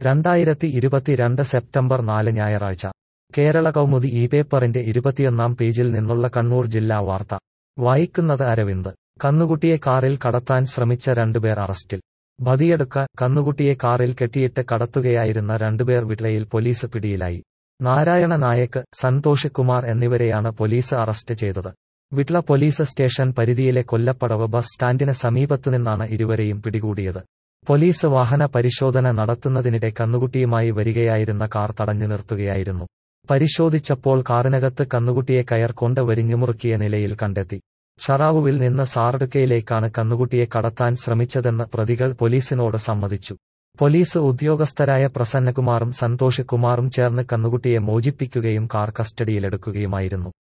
രണ്ടായിരത്തി ഇരുപത്തിരണ്ട് സെപ്റ്റംബർ നാല് ഞായറാഴ്ച കേരള കൗമുദി ഈ പേപ്പറിന്റെ ഇരുപത്തിയൊന്നാം പേജിൽ നിന്നുള്ള കണ്ണൂർ ജില്ലാ വാർത്ത വായിക്കുന്നത് അരവിന്ദ് കന്നുകുട്ടിയെ കാറിൽ കടത്താൻ ശ്രമിച്ച രണ്ടുപേർ അറസ്റ്റിൽ ബദിയെടുക്ക കന്നുകുട്ടിയെ കാറിൽ കെട്ടിയിട്ട് കടത്തുകയായിരുന്ന രണ്ടുപേർ വിട്ലയിൽ പോലീസ് പിടിയിലായി നാരായണ നായക്ക് സന്തോഷ് കുമാർ എന്നിവരെയാണ് പോലീസ് അറസ്റ്റ് ചെയ്തത് വിട്ല പോലീസ് സ്റ്റേഷൻ പരിധിയിലെ കൊല്ലപ്പടവ് ബസ് സ്റ്റാൻഡിന് സമീപത്തുനിന്നാണ് ഇരുവരെയും പിടികൂടിയത് പോലീസ് വാഹന പരിശോധന നടത്തുന്നതിനിടെ കന്നുകുട്ടിയുമായി വരികയായിരുന്ന കാർ തടഞ്ഞു നിർത്തുകയായിരുന്നു പരിശോധിച്ചപ്പോൾ കാറിനകത്ത് കന്നുകുട്ടിയെ കയർ കൊണ്ട് വരിഞ്ഞുമുറുക്കിയ നിലയിൽ കണ്ടെത്തി ഷറാവുവിൽ നിന്ന് സാറടുക്കയിലേക്കാണ് കന്നുകുട്ടിയെ കടത്താൻ ശ്രമിച്ചതെന്ന് പ്രതികൾ പോലീസിനോട് സമ്മതിച്ചു പോലീസ് ഉദ്യോഗസ്ഥരായ പ്രസന്നകുമാറും സന്തോഷ് കുമാറും ചേർന്ന് കന്നുകുട്ടിയെ മോചിപ്പിക്കുകയും കാർ കസ്റ്റഡിയിലെടുക്കുകയുമായിരുന്നു